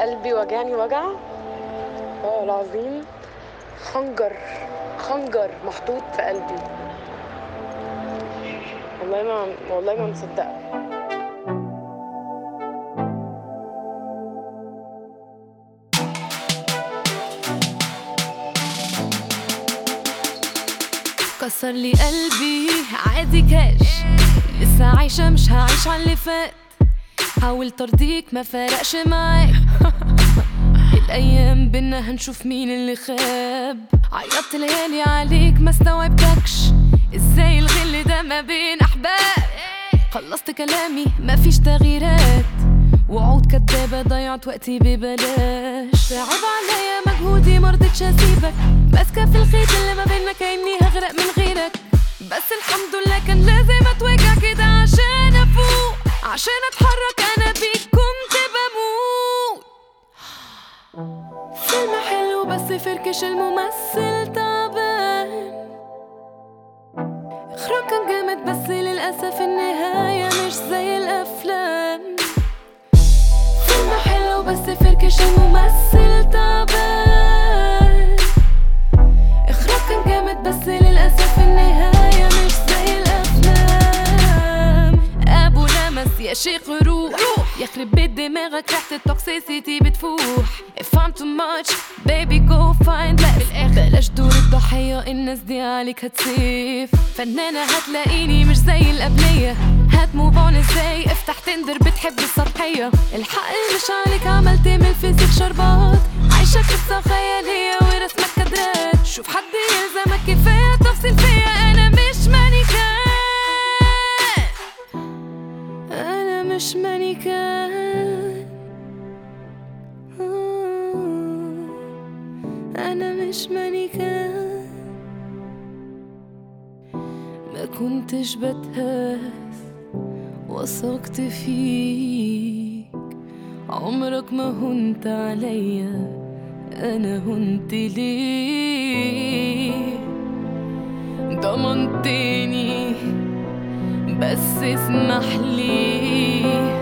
قلبي وجعني وجع والله العظيم خنجر خنجر محطوط في قلبي والله ما والله ما مصدقه كسر لي قلبي عادي كاش لسه عايشة مش هعيش على اللي فات حاولت ارضيك ما فرقش معاك الايام بينا هنشوف مين اللي خاب عيطت ليالي عليك ما استوعبتكش ازاي الغل ده ما بين احباب خلصت كلامي مفيش تغييرات وعود كدابة ضيعت وقتي ببلاش صعب عليا مجهودي مرضتش اسيبك ماسكة في الخيط اللي ما بيننا كأني هغرق من غيرك بس الحمد لله كان لازم اتوجع كده عشان افوق عشان اتحرك انا بيك كنت بموت فيلم حلو بس فركش الممثل تعبان اخراج كان جامد بس للأسف النهاية مش زي الأفلام فيلم حلو بس فركش الممثل تعبان اخراج كان جامد بس للأسف النهاية مش زي الأفلام أبو لمس يا شيخ روح يخرب بيت دماغك ريحة التوكسيسيتي بتفوح If I'm too much baby go find less بلاش دور الضحية الناس دي عليك هتسيف فنانة هتلاقيني مش زي القبلية هتموف اون ازاي افتح تندر بتحب السطحية الحق مش عليك عملت من الفيزيك شربات عايشة قصة خيالية ورسمك كادرات شوف حد يلزمك كفاية تفصيل فيا انا مش مانيكان انا مش مانيكان انا مش مانيكان ما كنتش بتهز وثقت فيك عمرك ما هنت عليا انا هنت ليه ضمنتني بس اسمح لي